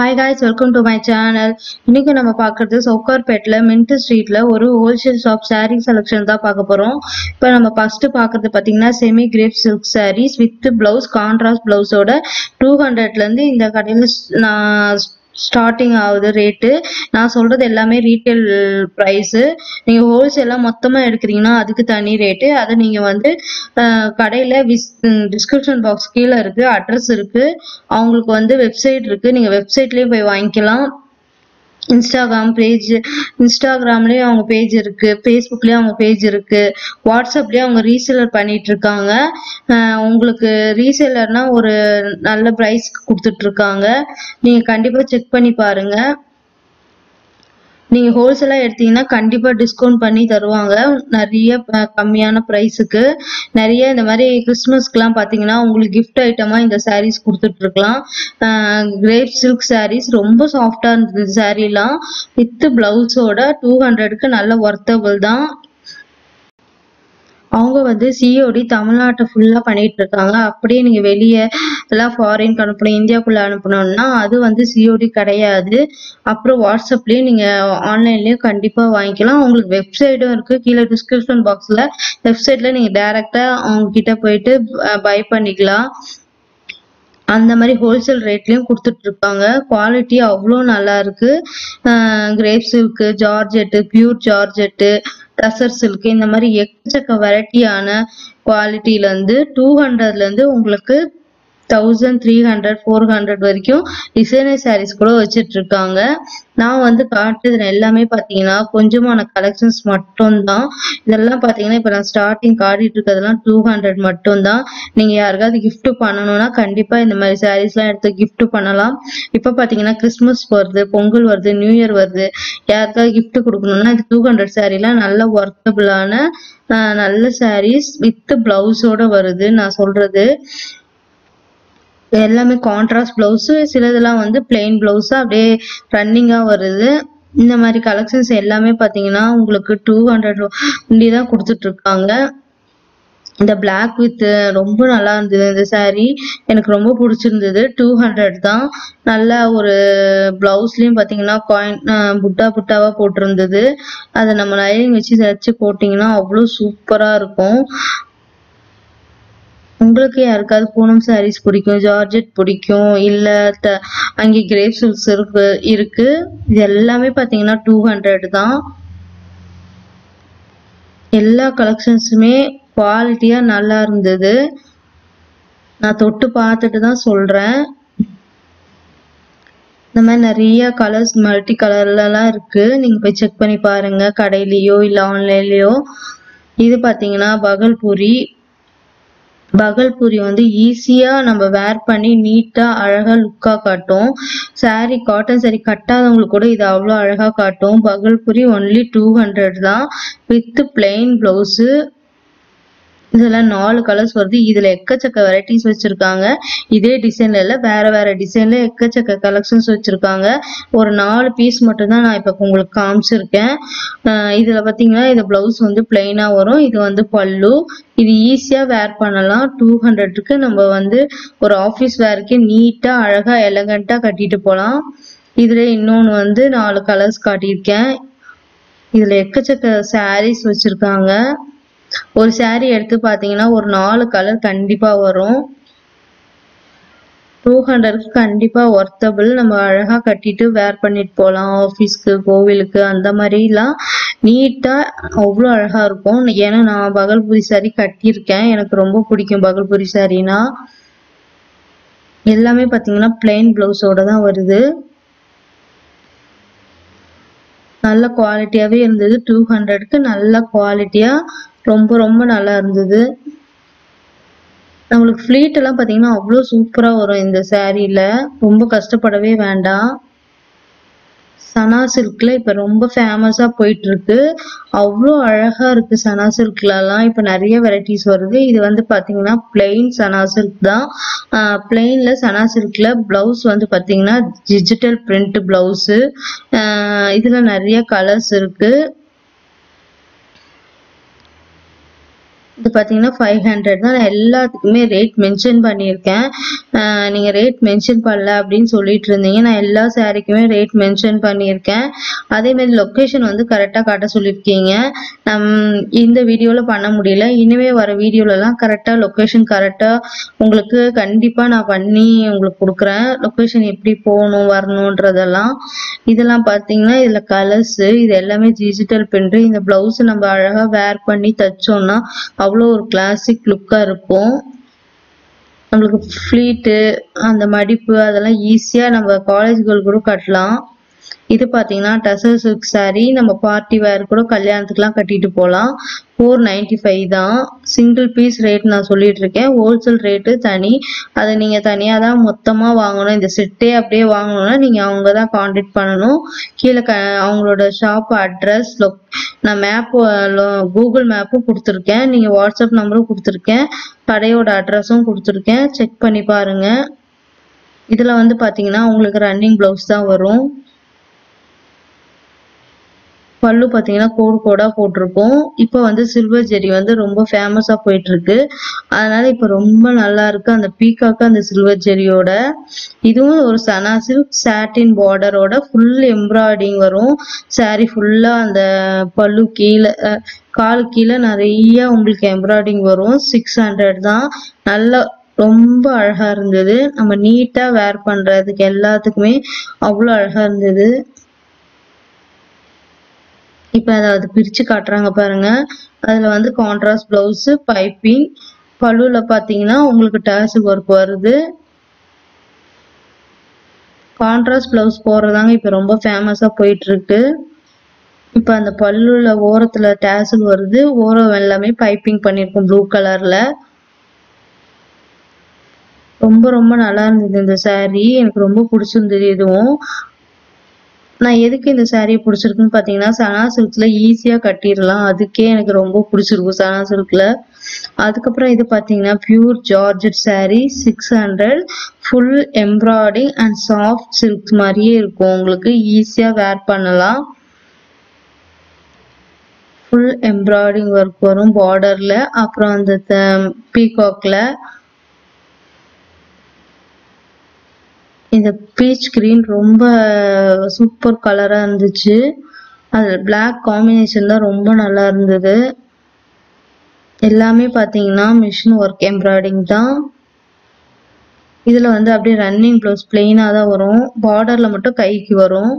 hi guys welcome to my channel இன்னைக்கு நம்ம பார்க்கறது சவுகார்பேட்டில் மின்ட் ஸ்ட்ரீட்ல ஒரு ஹோல்சேல் ஷாப் saree செலெக்ஷன் தான் பார்க்க போறோம் இப்போ நம்ம ஃபர்ஸ்ட் பார்க்கறது பார்த்தீங்கன்னா semi crepe silk sarees with blouse contrast பிளவுஸோட டூ ஹண்ட்ரட்லேருந்து இந்த கடையில் நான் ஸ்டார்டிங் ஆகுது ரேட்டு நான் சொல்றது எல்லாமே ரீட்டைல் ப்ரைஸு நீங்க ஹோல்சேலா மொத்தமா எடுக்கிறீங்கன்னா அதுக்கு தனி ரேட்டு அதை நீங்க வந்து அஹ், கடையில விஸ் டிஸ்கிரிப்ஷன் பாக்ஸ் கீழே இருக்கு அட்ரஸ் இருக்கு அவங்களுக்கு வந்து வெப்சைட் இருக்கு நீங்க வெப்சைட்லயே போய் வாங்கிக்கலாம் இன்ஸ்டாகிராம் பேஜ் இன்ஸ்டாகிராம்லயும் அவங்க பேஜ் இருக்கு ஃபேஸ்புக்லயும் அவங்க பேஜ் இருக்கு வாட்ஸ்அப்லயும் அவங்க ரீசேலர் பண்ணிட்டு இருக்காங்க அஹ் உங்களுக்கு ரீசேலர்னா ஒரு நல்ல ப்ரைஸ்க்கு கொடுத்துட்டு இருக்காங்க நீங்க கண்டிப்பா செக் பண்ணி பாருங்க நீங்க ஹோல்சேலா எடுத்தீங்கன்னா கண்டிப்பா டிஸ்கவுண்ட் பண்ணி தருவாங்க நிறைய அஹ், கம்மியான ப்ரைஸுக்கு நிறைய இந்த மாதிரி கிறிஸ்மஸ்க்குலாம் பாத்தீங்கன்னா உங்களுக்கு gift ஐட்டமா இந்த sarees கொடுத்துட்டு இருக்கலாம் கிரேப் சில்க் sarees ரொம்ப சாஃப்டா இருந்தது சாரீலாம் வித் பிளவுஸோட டூ ஹண்ட்ரடுக்கு நல்ல ஒர்த்தபிள் தான் அவங்க வந்து சிஓடி தமிழ்நாட்டை ஃபுல்லா பண்ணிட்டு இருக்காங்க அப்படியே நீங்க வெளியே எல்லாம் ஃபாரின் அனுப்பணும் இந்தியாக்குள்ள அனுப்பணும்னா அது வந்து சிஓடி கிடையாது அப்புறம் வாட்ஸ்அப்லயே நீங்க ஆன்லைன்லயும் கண்டிப்பா வாங்கிக்கலாம் உங்களுக்கு வெப்சைட்டும் இருக்கு கீழே டிஸ்கிரிப்ஷன் பாக்ஸ்ல வெப்சைட்ல நீங்க டைரக்டா அவங்க கிட்ட போயிட்டு பை பண்ணிக்கலாம் அந்த மாதிரி ஹோல்சேல் ரேட்லயும் கொடுத்துட்டு இருக்காங்க குவாலிட்டி அவ்வளோ நல்லா இருக்கு crepe silk georgette pure georgette tussar silk இந்த மாதிரி எக்கச்சக்க வெரைட்டியான குவாலிட்டில இருந்து டூ ஹண்ட்ரட்ல இருந்து உங்களுக்கு thousand three hundred four hundred வரைக்கும் டிசைனர் sarees கூட வச்சிட்டு இருக்காங்க நான் வந்து காட்டுறது எல்லாமே பார்த்தீங்கன்னா கொஞ்சமான கலெக்ஷன்ஸ் மட்டும்தான் இதெல்லாம் பார்த்தீங்கன்னா இப்போ நான் ஸ்டார்டிங் காட்டிட்டு இருக்கிறதெல்லாம் டூ ஹண்ட்ரட் மட்டும்தான் நீங்க யாருக்காவது gift பண்ணணும்னா கண்டிப்பா இந்த மாதிரி sareesலாம் எடுத்து gift பண்ணலாம் இப்போ பார்த்தீங்கன்னா கிறிஸ்மஸ் வருது பொங்கல் வருது நியூ இயர் வருது யாருக்காவது gift கொடுக்கணும்னா இது டூ ஹண்ட்ரட் சாரீலாம் நல்ல ஒர்த்தபிளான நல்ல sarees வித் பிளவுஸோட வருது நான் சொல்றது எல்லாமே கான்ட்ராஸ்ட் பிளவுஸ் சிலதெல்லாம் வந்து பிளெயின் பிளவுஸ் அப்படியே ரன்னிங்கா வருது இந்த மாதிரி கலெக்ஷன்ஸ் எல்லாமே பாத்தீங்கன்னா உங்களுக்கு டூ ஹண்ட்ரட் தான் கொடுத்துட்டு இருக்காங்க இந்த பிளாக் வித் ரொம்ப நல்லா இருந்தது இந்த saree எனக்கு ரொம்ப பிடிச்சிருந்தது டூ ஹண்ட்ரட் தான் நல்ல ஒரு பிளவுஸ்லயும் பாத்தீங்கன்னா காயின் புட்டா புட்டாவா போட்டிருந்தது அதை நம்ம லைனிங் வச்சு தச்சு போட்டீங்கன்னா அவ்வளோ சூப்பரா இருக்கும் உங்களுக்கு யாருக்காவது பூனம் sarees பிடிக்கும் ஜார்ஜெட் பிடிக்கும் இல்ல த அங்கே கிரேப் சில்க்ஸ் இருக்கு இருக்கு இது எல்லாமே பாத்தீங்கன்னா டூ ஹண்ட்ரட் தான் எல்லா கலெக்ஷன்ஸுமே குவாலிட்டியா நல்லா இருந்தது நான் தொட்டு பார்த்துட்டு தான் சொல்றேன் இந்த மாதிரி நிறைய கலர்ஸ் மல்டி கலர்லலாம் இருக்கு நீங்க போய் செக் பண்ணி பாருங்க கடையிலயோ இல்ல ஆன்லைன்லயோ இது பாத்தீங்கன்னா பகல்பூரி பகல்பூரி வந்து ஈஸியா நம்ம வேர் பண்ணி நீட்டா அழகா லுக்கா காட்டும் saree காட்டன் saree கட்டாதவங்களுக்கு கூட இது அவ்வளோ அழகா காட்டும் பகல்பூரி ஒன்லி டூ ஹண்ட்ரட் தான் வித் பிளெயின் பிளவுஸ் இதுல நாலு கலர்ஸ் வருது இதுல எக்கச்சக்க வெரைட்டிஸ் வச்சிருக்காங்க இதே டிசைன்ல இல்ல வேற வேற டிசைன்ல எக்கச்சக்க கலெக்ஷன்ஸ் வச்சிருக்காங்க ஒரு நாலு பீஸ் மட்டும் தான் நான் இப்ப உங்களுக்கு காமிச்சிருக்கேன் அஹ் இதுல பாத்தீங்கன்னா இது பிளவுஸ் வந்து பிளெயினா வரும் இது வந்து பல்லு இது ஈஸியா வேர் பண்ணலாம் டூ ஹண்ட்ரட்க்கு நம்ம வந்து ஒரு ஆஃபீஸ் வேருக்கு நீட்டா அழகா எலகண்டா கட்டிட்டு போலாம் இதுல இன்னொன்னு வந்து நாலு கலர்ஸ் காட்டியிருக்கேன் இதுல எக்கச்சக்க sarees வச்சிருக்காங்க ஒரு saree எடுத்து பாத்தீங்கன்னா ஒரு நாலு கலர் கண்டிப்பா வரும் டூ ஹண்ட்ரட்க்கு கண்டிப்பா ஒர்த்தபிள் நம்ம அழகா கட்டிட்டு வேர் பண்ணிட்டு போகலாம் ஆஃபீஸ்க்கு கோவிலுக்கு அந்த மாதிரிலாம் நீட்டா அவ்வளோ அழகா இருக்கும் ஏன்னா நான் பகல்பூரி saree கட்டியிருக்கேன் எனக்கு ரொம்ப பிடிக்கும் பகல்பூரி சாரீனா எல்லாமே பாத்தீங்கன்னா பிளெயின் பிளவுஸோட தான் வருது நல்ல குவாலிட்டியாவே இருந்தது டூ ஹண்ட்ரட்க்கு நல்ல குவாலிட்டியா ரொம்ப ரொம்ப நல்லா இருந்தது நம்மளுக்கு ஃபிளீட் எல்லாம் பாத்தீங்கன்னா அவ்வளோ சூப்பரா வரும் இந்த சாரீல ரொம்ப கஷ்டப்படவே வேண்டாம் சனா சில்க்ல இப்ப ரொம்ப ஃபேமஸா போயிட்டு இருக்கு அவ்வளோ அழகா இருக்கு சனா சில்க்லலாம் இப்ப நிறைய வெரைட்டிஸ் வருது இது வந்து பாத்தீங்கன்னா பிளெயின் சனா சில்க் தான் பிளெயின்ல சனா சில்க்ல பிளவுஸ் வந்து பாத்தீங்கன்னா டிஜிட்டல் பிரிண்ட் பிளவுஸ் இதுல நிறைய கலர்ஸ் இருக்கு இது பார்த்தீங்கன்னா ஃபைவ் ஹண்ட்ரட் தான் நான் எல்லாத்துக்குமே ரேட் மென்ஷன் பண்ணியிருக்கேன் ஆஹ் நீங்க ரேட் மென்ஷன் பண்ணல அப்படின்னு சொல்லிட்டு இருந்தீங்க நான் எல்லா சாரிக்குமே ரேட் மென்ஷன் பண்ணியிருக்கேன் அதே மாதிரி லொக்கேஷன் வந்து கரெக்டாக காட்ட சொல்லியிருக்கீங்க நம் இந்த வீடியோவில் பண்ண முடியல இனிமே வர வீடியோலலாம் கரெக்டாக லொக்கேஷன் கரெக்டாக உங்களுக்கு கண்டிப்பாக நான் பண்ணி உங்களுக்கு கொடுக்குறேன் லொக்கேஷன் எப்படி போகணும் வரணுன்றதெல்லாம் இதெல்லாம் பார்த்தீங்கன்னா இதில் கலர்ஸு இது எல்லாமே டிஜிட்டல் பிரிண்ட் இந்த ப்ளவுஸ் நம்ம அழகாக வேர் பண்ணி தைச்சோம்னா அவ்வளோ ஒரு கிளாசிக் லுக்காக இருக்கும் நம்மளுக்கு ஃப்ளீட்டு அந்த மடிப்பு அதெல்லாம் ஈஸியாக நம்ம காலேஜ்கள் கூட கட்டலாம் இது பார்த்தீங்கன்னா டசர் சில்க் saree நம்ம பார்ட்டி வேர் கூட கல்யாணத்துக்குலாம் கட்டிட்டு போகலாம் ஃபோர் நைன்டி ஃபைவ் தான் சிங்கிள் பீஸ் ரேட் நான் சொல்லிட்டு இருக்கேன் ஹோல்சேல் ரேட்டு தனி அதை நீங்கள் தனியாக தான் மொத்தமாக வாங்கணும் இந்த செட்டே அப்படியே வாங்கணும்னா நீங்கள் அவங்க தான் காண்டாக்ட் பண்ணணும் கீழே க அவங்களோட ஷாப் அட்ரஸ் லொக் நான் மேப்பு கூகுள் மேப்பும் கொடுத்துருக்கேன் நீங்கள் வாட்ஸ்அப் நம்பரும் கொடுத்துருக்கேன் கடையோட அட்ரஸும் கொடுத்துருக்கேன் செக் பண்ணி பாருங்க இதில் வந்து பார்த்தீங்கன்னா உங்களுக்கு ரன்னிங் ப்ளவுஸ் தான் வரும் பல்லு பார்த்தீங்கன்னா கோடு கோடாக போட்டிருக்கும் இப்போ வந்து சில்வர் ஜெரி வந்து ரொம்ப ஃபேமஸாக போயிட்டு இருக்கு அதனால இப்போ ரொம்ப நல்லா இருக்கு அந்த பீக்காக்கு அந்த சில்வர் ஜெரியோட இதுவும் ஒரு சனா சில்க் சாட்டின் பார்டரோட ஃபுல் எம்ப்ராய்டிங் வரும் saree ஃபுல்லாக அந்த பல்லு கீழே அஹ், காலு கீழே நிறைய உங்களுக்கு எம்ப்ராய்டிங் வரும் சிக்ஸ் ஹண்ட்ரட் தான் நல்ல ரொம்ப அழகா இருந்தது நம்ம நீட்டா வேர் பண்றதுக்கு எல்லாத்துக்குமே அவ்வளோ அழகா இருந்தது இப்போ அதை அது பிரிச்சு காட்டுறாங்க பாருங்க அதுல வந்து கான்ட்ராஸ்ட் பிளவுஸ் பைப்பிங் பல்லுல பாத்தீங்கன்னா உங்களுக்கு டேசல் ஒர்க் வருது கான்ட்ராஸ்ட் பிளவுஸ் போடுறதாங்க இப்போ ரொம்ப ஃபேமஸா போயிட்டு இருக்கு இப்போ அந்த பல்லுல ஓரத்துல டேசல் வருது ஓரம் எல்லாமே பைப்பிங் பண்ணியிருக்கோம் ப்ளூ கலர்ல ரொம்ப ரொம்ப நல்லா இருந்தது இந்த saree எனக்கு ரொம்ப பிடிச்சிருந்தது இதுவும் நான் எதுக்கு இந்த saree பிடிச்சிருக்குன்னு பார்த்தீங்கன்னா சனா சில்க்ல ஈஸியாக கட்டிடலாம் அதுக்கே எனக்கு ரொம்ப பிடிச்சிருக்கும் சனா சில்க்ல அதுக்கப்புறம் இது பார்த்தீங்கன்னா pure georgette saree six hundred full embroidery and soft silk மாதிரியே இருக்கும் உங்களுக்கு ஈஸியாக வேர் பண்ணலாம் ஃபுல் எம்ப்ராய்டிங் ஒர்க் வரும் பார்டர்ல அப்புறம் அந்த பீகாக்ல இந்த பீச் கிரீன் ரொம்ப சூப்பர் கலரா இருந்துச்சு அது பிளாக் காம்பினேஷன் தான் ரொம்ப நல்லா இருந்தது எல்லாமே பாத்தீங்கன்னா மிஷின் ஒர்க் எம்ப்ராய்டிங் தான் இதுல வந்து அப்படியே ரன்னிங் ப்ளவுஸ் பிளெயினா தான் வரும் பார்டர்ல மட்டும் கைக்கு வரும்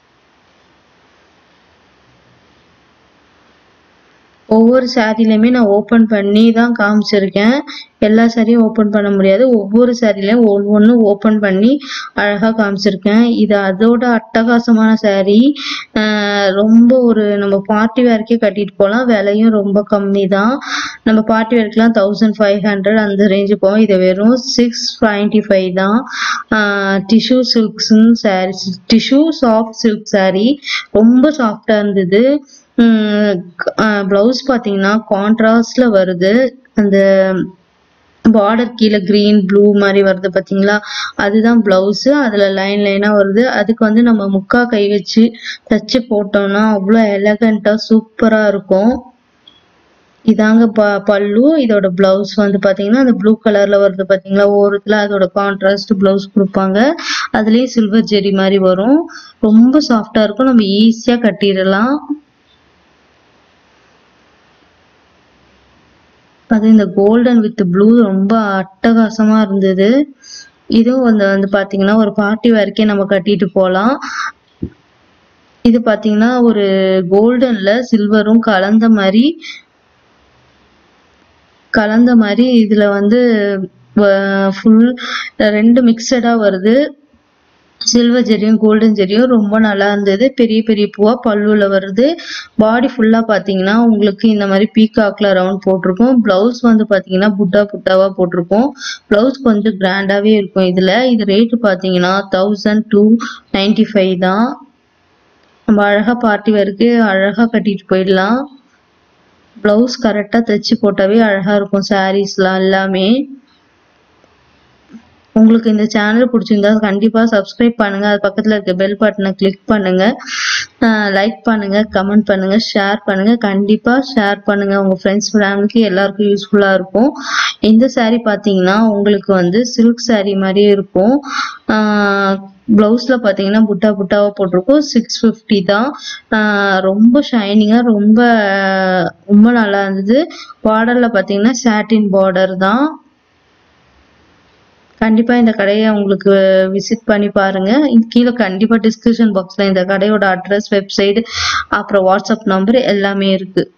ஒவ்வொரு சாரிலையுமே நான் ஓப்பன் பண்ணி தான் காமிச்சிருக்கேன் எல்லா சாரியும் ஓப்பன் பண்ண முடியாது ஒவ்வொரு சாரிலையும் ஒவ்வொன்றும் ஓப்பன் பண்ணி அழகாக காமிச்சிருக்கேன் இது அதோட அட்டகாசமான saree ஆஹ் ரொம்ப ஒரு நம்ம பார்ட்டி வேர்க்கே கட்டிட்டு போகலாம் விலையும் ரொம்ப கம்மி தான் நம்ம பார்ட்டி வேர்க்கெலாம் தௌசண்ட் ஃபைவ் ஹண்ட்ரட் அந்த ரேஞ்சு போகும் இது வெறும் சிக்ஸ் நைன்டி ஃபைவ் தான் டிஷ்யூ சில்க்ஸ்ன்னு sarees tissue soft silk saree ரொம்ப சாஃப்டாக இருந்தது ப்ளவுஸ் பார்த்தீங்கன்னா கான்ட்ராஸ்ட்ல வருது அந்த பார்டர் கீழே கிரீன் ப்ளூ மாதிரி வருது பாத்தீங்களா அதுதான் பிளவுஸ் அதுல லைன் லைனா வருது அதுக்கு வந்து நம்ம முக்கா கை வச்சு தச்சு போட்டோம்னா அவ்வளோ எலகண்டா சூப்பரா இருக்கும் இதாங்க ப பல்லு இதோட பிளவுஸ் வந்து பாத்தீங்கன்னா அந்த ப்ளூ கலர்ல வருது பாத்தீங்களா ஓரத்துல அதோட கான்ட்ராஸ்ட் பிளவுஸ் கொடுப்பாங்க அதுலயும் சில்வர் ஜெரி மாதிரி வரும் ரொம்ப சாஃப்டா இருக்கும் நம்ம ஈஸியா கட்டிடலாம் அது இந்த கோல்டன் வித் ப்ளூ ரொம்ப அட்டகாசமா இருந்தது இதுவும் வந்து வந்து பாத்தீங்கன்னா ஒரு பார்ட்டி வரைக்கும் நம்ம கட்டிட்டு போகலாம் இது பாத்தீங்கன்னா ஒரு கோல்டன்ல சில்வரும் கலந்த மாதிரி கலந்த மாதிரி இதுல வந்து ஃபுல் ரெண்டு மிக்சடா வருது சில்வர் ஜெரியும் கோல்டன் ஜெரியும் ரொம்ப நல்லா இருந்தது பெரிய பெரிய பூவா பல்லுல வருது பாடி ஃபுல்லா பாத்தீங்கன்னா உங்களுக்கு இந்த மாதிரி பீகாக்ல ரவுண்ட் போட்டிருக்கும் பிளவுஸ் வந்து பாத்தீங்கன்னா புட்டா புட்டாவா போட்டிருக்கும் பிளவுஸ் கொஞ்சம் கிராண்டாவே இருக்கும் இதுல இது ரேட்டு பாத்தீங்கன்னா தௌசண்ட் டூ நைன்டி ஃபைவ் தான் நம்ம அழகா பார்ட்டி வரைக்கு அழகா கட்டிட்டு போயிடலாம் பிளவுஸ் கரெக்டா தைச்சு போட்டாவே அழகா இருக்கும் சாரீஸ்லாம் எல்லாமே உங்களுக்கு இந்த சேனல் பிடிச்சிருந்தா கண்டிப்பா சப்ஸ்கிரைப் பண்ணுங்க அது பக்கத்துல இருக்க பெல் பட்டனை கிளிக் பண்ணுங்க லைக் பண்ணுங்க கமெண்ட் பண்ணுங்க ஷேர் பண்ணுங்க கண்டிப்பா ஷேர் பண்ணுங்க உங்க ஃப்ரெண்ட்ஸ் ஃபேமிலிக்கு எல்லாருக்கும் யூஸ்ஃபுல்லா இருக்கும் இந்த saree பாத்தீங்கன்னா உங்களுக்கு வந்து சில்க் saree மாதிரியே இருக்கும் பிளவுஸ்ல பாத்தீங்கன்னா புட்டா புட்டாவா போட்டிருக்கும் சிக்ஸ் ஃபிஃப்டி தான் ஆஹ் ரொம்ப ஷைனிங்கா ரொம்ப ரொம்ப நல்லா இருந்தது பார்டர்ல பாத்தீங்கன்னா சாட்டின் பார்டர் தான் கண்டிப்பா இந்த கடையை உங்களுக்கு விசிட் பண்ணி பாருங்க இது கீழே கண்டிப்பா டிஸ்கிரிப்ஷன் பாக்ஸ்ல இந்த கடையோட அட்ரஸ் வெப்சைட் அப்புறம் வாட்ஸ்அப் நம்பர் எல்லாமே இருக்கு